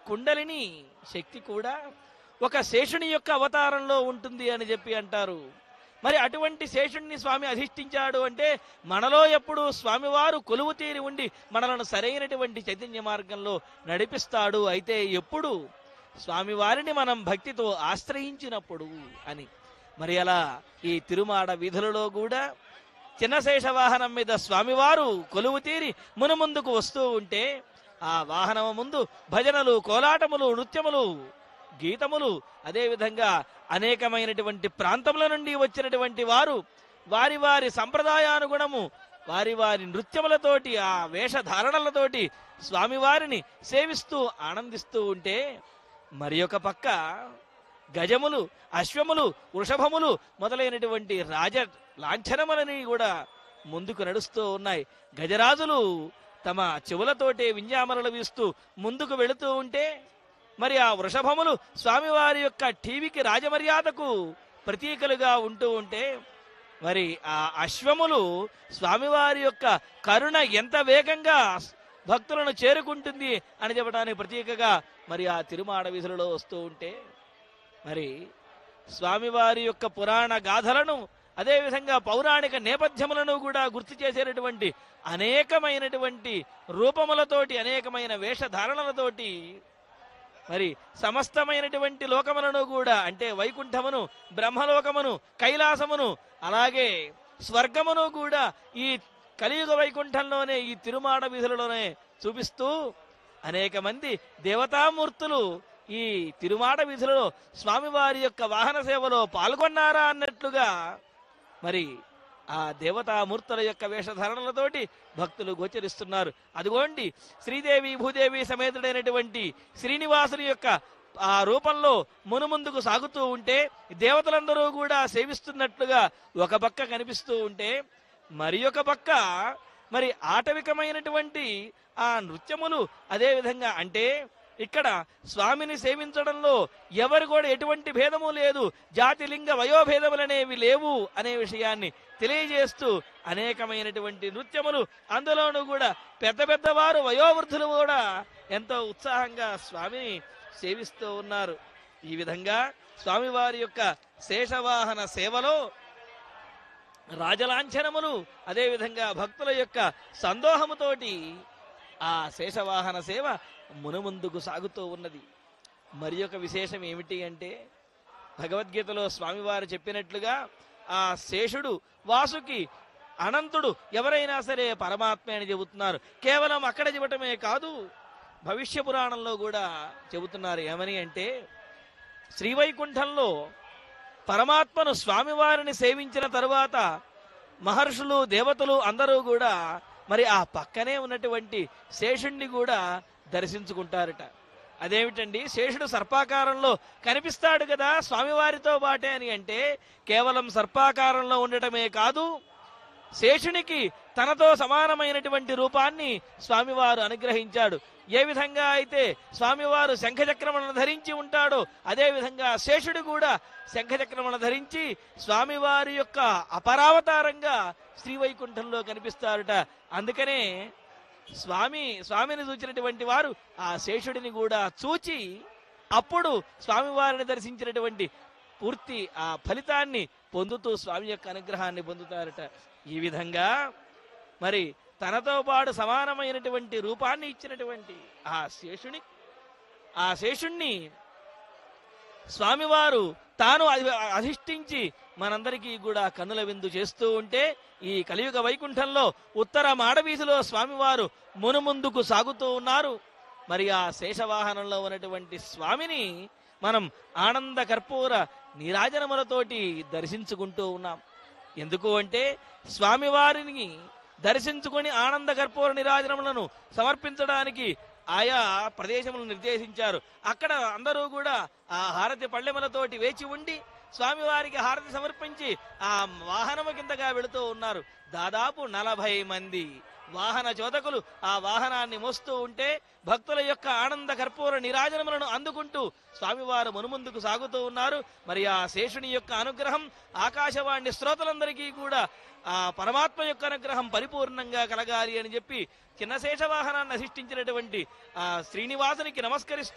కుండలిని శక్తి కూడా ఒక శేషుని యొక్క అవతారంలో ఉంటుంది అని చెప్పి అంటారు మరి అటువంటి శేషుణ్ణి స్వామి అధిష్ఠించాడు అంటే మనలో ఎప్పుడు స్వామివారు కొలువు తీరి ఉండి మనలను సరైనటువంటి చైతన్య మార్గంలో నడిపిస్తాడు అయితే ఎప్పుడు స్వామివారిని మనం భక్తితో ఆశ్రయించినప్పుడు అని మరి అలా ఈ తిరుమాడ వీధులలో కూడా చిన్నశేష వాహనం మీద స్వామివారు కొలువు తీరి మునుముందుకు వస్తూ ఉంటే ఆ వాహనము ముందు భజనలు కోలాటములు నృత్యములు గీతములు అదేవిధంగా అనేకమైనటువంటి ప్రాంతముల నుండి వచ్చినటువంటి వారు వారి వారి సంప్రదాయానుగుణము వారి వారి నృత్యములతోటి ఆ వేషధారణలతోటి స్వామివారిని సేవిస్తూ ఆనందిస్తూ ఉంటే మరి ఒక పక్క గజములు అశ్వములు వృషభములు మొదలైనటువంటి రాజ లాంఛనములని కూడా ముందుకు నడుస్తూ ఉన్నాయి గజరాజులు తమ చెవులతోటే వింజామరలు వీస్తూ ముందుకు వెళుతూ ఉంటే మరి ఆ వృషభములు స్వామివారి యొక్క టీవీకి రాజమర్యాదకు ప్రతీకలుగా ఉంటూ ఉంటే మరి ఆ అశ్వములు స్వామివారి యొక్క కరుణ ఎంత వేగంగా భక్తులను చేరుకుంటుంది అని చెప్పడానికి ప్రతీకగా మరి ఆ తిరుమాడ వీధులలో వస్తూ ఉంటే మరి స్వామివారి యొక్క పురాణ గాథలను అదేవిధంగా పౌరాణిక నేపథ్యములను కూడా గుర్తు చేసేటటువంటి అనేకమైనటువంటి రూపములతోటి అనేకమైన వేషధారణలతోటి మరి సమస్తమైనటువంటి లోకములను కూడా అంటే వైకుంఠమును బ్రహ్మలోకమును కైలాసమును అలాగే స్వర్గమును కూడా ఈ కలియుగ వైకుంఠంలోనే ఈ తిరుమాడ వీధులలోనే చూపిస్తూ అనేక మంది దేవతామూర్తులు ఈ తిరుమాడ వీధులలో స్వామివారి యొక్క వాహన సేవలో పాల్గొన్నారా అన్నట్లుగా మరి ఆ దేవతామూర్తుల యొక్క వేషధారణలతోటి భక్తులు గోచరిస్తున్నారు అదిగోండి శ్రీదేవి భూదేవి సమేతుడైనటువంటి శ్రీనివాసుని యొక్క ఆ రూపంలో మునుముందుకు సాగుతూ ఉంటే దేవతలందరూ కూడా సేవిస్తున్నట్లుగా ఒక పక్క కనిపిస్తూ ఉంటే మరి ఒక పక్క మరి ఆటవికమైనటువంటి ఆ నృత్యములు అదే విధంగా అంటే ఇక్కడ స్వామిని సేవించడంలో ఎవరు కూడా ఎటువంటి భేదము లేదు జాతి లింగ వయోభేదములనేవి లేవు అనే విషయాన్ని తెలియజేస్తూ అనేకమైనటువంటి నృత్యములు అందులోనూ కూడా పెద్ద పెద్దవారు వయోవృద్ధులు కూడా ఎంతో ఉత్సాహంగా స్వామిని సేవిస్తూ ఉన్నారు ఈ విధంగా స్వామివారి యొక్క శేషవాహన సేవలో రాజలాంఛనములు అదేవిధంగా భక్తుల యొక్క సందోహముతోటి ఆ శేషవాహన సేవ మునుముందుకు సాగుతూ ఉన్నది మరి ఒక విశేషం ఏమిటి అంటే భగవద్గీతలో స్వామివారు చెప్పినట్లుగా ఆ శేషుడు వాసుకి అనంతుడు ఎవరైనా సరే పరమాత్మే అని చెబుతున్నారు కేవలం అక్కడ చెప్పటమే కాదు భవిష్య పురాణంలో కూడా చెబుతున్నారు ఏమని అంటే శ్రీవైకుంఠంలో పరమాత్మను స్వామివారిని సేవించిన తరువాత మహర్షులు దేవతలు అందరూ కూడా మరి ఆ పక్కనే ఉన్నటువంటి శేషుణ్ణి కూడా దర్శించుకుంటారట అదేమిటండి శేషుడు సర్పాకారంలో కనిపిస్తాడు కదా స్వామివారితో బాటే అని అంటే కేవలం సర్పాకారంలో ఉండటమే కాదు శేషునికి తనతో సమానమైనటువంటి రూపాన్ని స్వామివారు అనుగ్రహించాడు ఏ విధంగా అయితే స్వామివారు శంఖచక్రములను ధరించి ఉంటాడో అదే విధంగా శేషుడు కూడా శంఖచక్రములను ధరించి స్వామివారి యొక్క అపరావతారంగా శ్రీవైకుంఠంలో కనిపిస్తారట అందుకనే స్వామి స్వామిని చూచినటువంటి వారు ఆ శేషుడిని కూడా చూచి అప్పుడు స్వామివారిని దర్శించినటువంటి పూర్తి ఆ ఫలితాన్ని పొందుతూ స్వామి యొక్క అనుగ్రహాన్ని పొందుతారట ఈ విధంగా మరి తనతో పాటు సమానమైనటువంటి రూపాన్ని ఇచ్చినటువంటి ఆ శేషుని ఆ శేషుణ్ణి స్వామివారు తాను అధి- అధిష్ఠించి మనందరికీ కూడా కన్నుల విందు చేస్తూ ఉంటే ఈ కలియుగ వైకుంఠంలో ఉత్తర మాడవీధిలో స్వామివారు మునుముందుకు సాగుతూ ఉన్నారు మరి ఆ శేషవాహనంలో ఉన్నటువంటి స్వామిని మనం ఆనంద కర్పూర నీరాజనములతోటి దర్శించుకుంటూ ఉన్నాం ఎందుకు అంటే స్వామివారిని దర్శించుకొని ఆనంద కర్పూర నిరాజనములను సమర్పించడానికి ఆయా ప్రదేశములను నిర్దేశించారు అక్కడ అందరూ కూడా ఆ హారతి పళ్ళెములతోటి వేచి ఉండి స్వామివారికి హారతి సమర్పించి ఆ వాహనము కిందగా వెళుతూ ఉన్నారు దాదాపు నలభై మంది వాహన చోదకులు ఆ వాహనాన్ని మోస్తూ ఉంటే భక్తుల యొక్క ఆనంద కర్పూర నిరాజనములను అందుకుంటూ స్వామివారు మునుముందుకు సాగుతూ ఉన్నారు మరి ఆ శేషుని యొక్క అనుగ్రహం ఆకాశవాణి శ్రోతలందరికీ కూడా ఆ పరమాత్మ యొక్క అనుగ్రహం పరిపూర్ణంగా కలగాలి అని చెప్పి చిన్న శేష వాహనాన్ని అధిష్ఠించినటువంటి ఆ శ్రీనివాసునికి నమస్కరిస్తూ